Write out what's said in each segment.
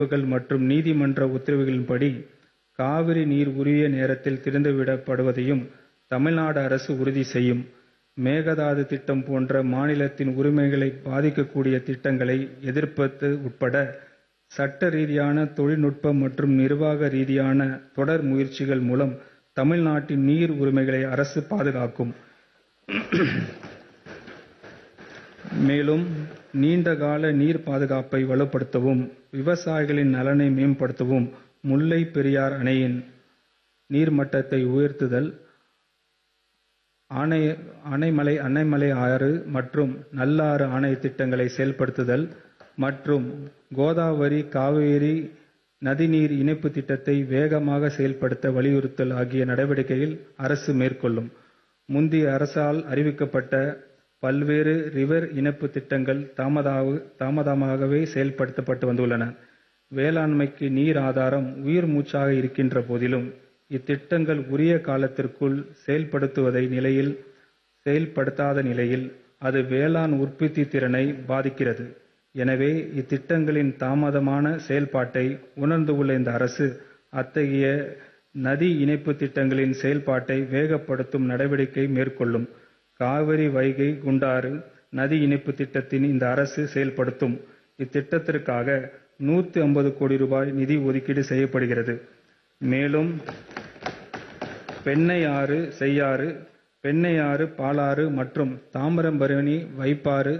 உத்தரவுகள் மற்றும் நீதிமன்ற உத்தரவுகளின்படி காவிரி நீர் உரிய நேரத்தில் திறந்துவிடப்படுவதையும் தமிழ்நாடு அரசு உறுதி செய்யும். மேகதாது திட்டம் போன்ற மாநிலத்தின் உரிமைகளை பாதிக்கக்கூடிய திட்டங்களை எதிர்ப்பது உட்பட சட்ட ரீதியான, தொழில்நுட்ப மற்றும் நிர்வாக ரீதியான தொடர் முயற்சிகள் மூலம் தமிழ்நாட்டின் நீர் உரிமைகளை அரசு பாதுகாக்கும். மேலும் நீண்டகால நீர் பாதுகாப்பை வலுப்படுத்தவும், விவசாயிகளின் நலனை மேம்படுத்தவும் முல்லை பெரியாறு அணையின் நீர்மட்டத்தை உயர்த்துதல், அணைமலை ஆறு மற்றும் நல்லாறு அணை திட்டங்களை செயல்படுத்துதல் மற்றும் கோதாவரி, காவிரி நதிநீர் இணைப்பு திட்டத்தை வேகமாக செயல்படுத்த வலியுறுத்தல் ஆகிய நடவடிக்கைகளை அரசு மேற்கொள்ளும். முந்தைய அரசால் அறிவிக்கப்பட்ட பல்வேறு ரிவர் இணைப்பு திட்டங்கள் தாமதமாகவே செயல்படுத்தப்பட்டு வந்துள்ளன. வேளாண்மைக்கு நீர் ஆதாரம் உயிர் மூச்சாக இருக்கின்ற போதிலும், இத்திட்டங்கள் உரிய காலத்திற்குள் செயல்படுத்தாத நிலையில் அது வேளாண் உற்பத்தி திறனை பாதிக்கிறது. எனவே, இத்திட்டங்களின் தாமதமான செயல்பாட்டை உணர்ந்துள்ள இந்த அரசு, அத்தகைய நதி இணைப்பு திட்டங்களின் செயல்பாட்டை வேகப்படுத்தும் நடவடிக்கை மேற்கொள்ளும். காவிரி, வைகை, குண்டாறு நதி இணைப்பு திட்டத்தை இந்த அரசு செயல்படுத்தும். இத்திட்டத்திற்காக கோடி ரூபாய் நிதி ஒதுக்கீடு செய்யப்படுகிறது. மேலும் பெண்ணையாறு, செய்யாறு, பெண்ணையாறு, பாலாறு மற்றும் தாமிரபரணி, வைப்பாறு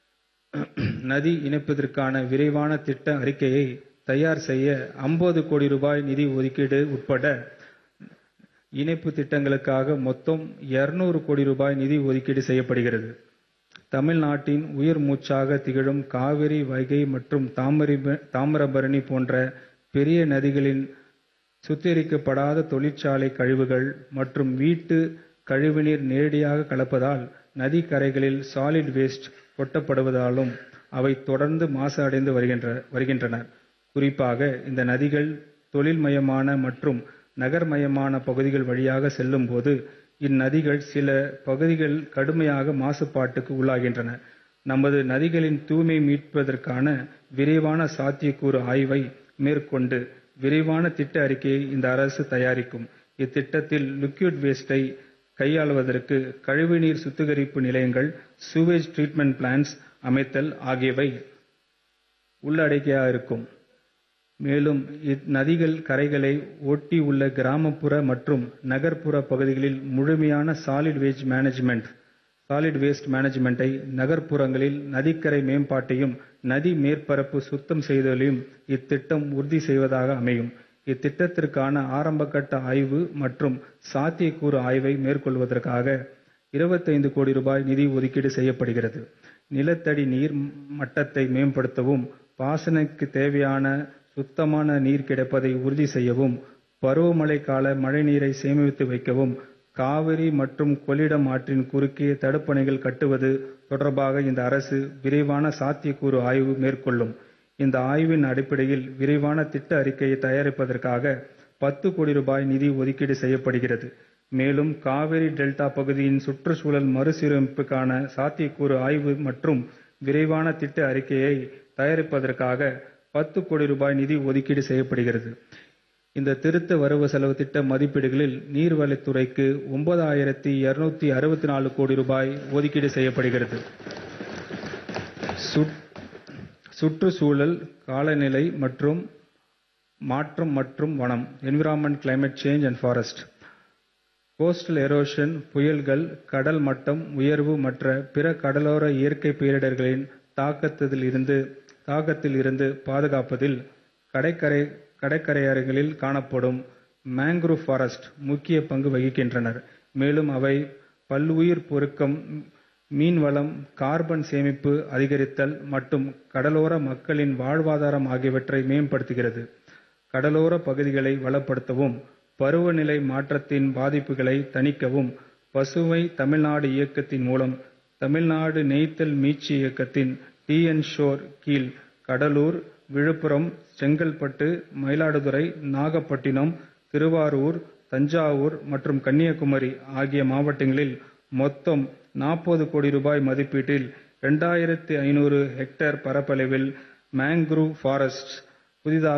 நதி இணைப்பிற்கான விரிவான திட்ட அறிக்கையை தயார் செய்ய கோடி ரூபாய் நிதி ஒதுக்கீடு உட்பட இணைப்பு திட்டங்களுக்காக மொத்தம் கோடி ரூபாய் நிதி ஒதுக்கீடு செய்யப்படுகிறது. தமிழ்நாட்டின் உயிர் மூச்சாக திகழும் காவிரி, வைகை மற்றும் தாமிரபரணி போன்ற பெரிய நதிகளில் சுத்திகரிக்கப்படாத தொழிற்சாலை கழிவுகள் மற்றும் வீட்டு கழிவுநீர் நேரடியாக கலப்பதால், நதிக் கரைகளில் சாலிட் வேஸ்ட் கொட்டப்படுவதாலும் அவை தொடர்ந்து மாசு அடைந்து வருகின்றன. குறிப்பாக இந்த நதிகள் தொழில்மயமான மற்றும் நகர்மயமான பகுதிகள் வழியாக செல்லும் போது, இந்நதிகள் சில பகுதிகளில் கடுமையான மாசுபாட்டுக்கு உள்ளாகின்றன. நமது நதிகளின் தூய்மையை மீட்பதற்கான விரிவான சாத்தியக்கூறு ஆய்வை மேற்கொண்டு விரிவான திட்ட அறிக்கையை இந்த அரசு தயாரிக்கும். இத்திட்டத்தில் லிக்விட் வேஸ்ட்டை கையாள்வதற்கு கழிவுநீர் சுத்திகரிப்பு நிலையங்கள், சூவேஜ் ட்ரீட்மென்ட் பிளான்ட்ஸ் அமைத்தல் ஆகியவை உள்ளடக்கியிருக்கும். மேலும் இந்நதிகள் கரைகளை ஒட்டி உள்ள கிராமப்புற மற்றும் நகர்ப்புற பகுதிகளில் முழுமையான சாலிட் வேஸ்ட் மேனேஜ்மென்ட்டை, நகர்ப்புறங்களில் நதிக்கரை மேம்பாட்டையும், நதி மேற்பரப்பு சுத்தம் செய்தலையும் இத்திட்டம் உறுதி செய்வதாக அமையும். இத்திட்டத்திற்கான ஆரம்பகட்ட ஆய்வு மற்றும் சாத்தியக்கூறு ஆய்வை மேற்கொள்வதற்காக கோடி ரூபாய் நிதி ஒதுக்கீடு செய்யப்படுகிறது. நிலத்தடி நீர் மட்டத்தை மேம்படுத்தவும், பாசனத்திற்கு தேவையான சுத்தமான நீர் கிடைப்பதை உறுதி செய்யவும், பருவமழை கால மழைநீரை சேமித்து வைக்கவும், காவிரி மற்றும் கொள்ளிடம் ஆற்றின் குறுக்கே தடுப்பணைகள் கட்டுவது தொடர்பாக இந்த அரசு விரிவான சாத்தியக்கூறு ஆய்வு மேற்கொள்ளும். இந்த ஆய்வின் அடிப்படையில் விரிவான திட்ட அறிக்கையை தயாரிப்பதற்காக கோடி ரூபாய் நிதி ஒதுக்கீடு செய்யப்படுகிறது. மேலும் காவிரி டெல்டா பகுதியின் சுற்றுச்சூழல் மறுசீரமைப்புக்கான சாத்தியக்கூறு ஆய்வு மற்றும் விரிவான திட்ட அறிக்கையை தயாரிப்பதற்காக கோடி ரூபாய் நிதி ஒதுக்கீடு செய்யப்படுகிறது. இந்த திருத்த வரவு செலவு திட்ட மதிப்பீடுகளில் நீர்வளத்துறைக்கு கோடி ரூபாய் ஒதுக்கீடு செய்யப்படுகிறது. சுற்றுச்சூழல், காலநிலை மாற்றம் மற்றும் வனம் environment, climate change and forest, coastal erosion, புயல்கள், கடல் மட்டம் உயர்வு மற்ற பிற கடலோர இயற்கை பேரிடர்களின் தாக்கத்தில் இருந்து பாதுகாப்பதில் கடற்கரையோரங்களில் காணப்படும் மேங்க்ரூவ் ஃபாரஸ்ட் முக்கிய பங்கு வகிக்கின்றன. மேலும் அவை பல்லுயிர் பெருக்கம், மீன்வளம், கார்பன் சேமிப்பு அதிகரித்தல் மற்றும் கடலோர மக்களின் வாழ்வாதாரம் ஆகியவற்றை மேம்படுத்துகிறது. கடலோர பகுதிகளை வளப்படுத்தவும், பருவநிலை மாற்றத்தின் பாதிப்புகளை தணிக்கவும் பசுமை தமிழ்நாடு இயக்கத்தின் மூலம் தமிழ்நாடு நெய்தல் மீட்சி இயக்கத்தின் டி. என். ஷோர் கீழ் கடலூர், விழுப்புரம், செங்கல்பட்டு, மயிலாடுதுறை, நாகப்பட்டினம், திருவாரூர், தஞ்சாவூர் மற்றும் கன்னியாகுமரி ஆகிய மாவட்டங்களில் மொத்தம் கோடி ரூபாய் மதிப்பீட்டில் ஹெக்டேர் பரப்பளவில் மேங்க்ரூவ் ஃபாரஸ்ட் புதிதாக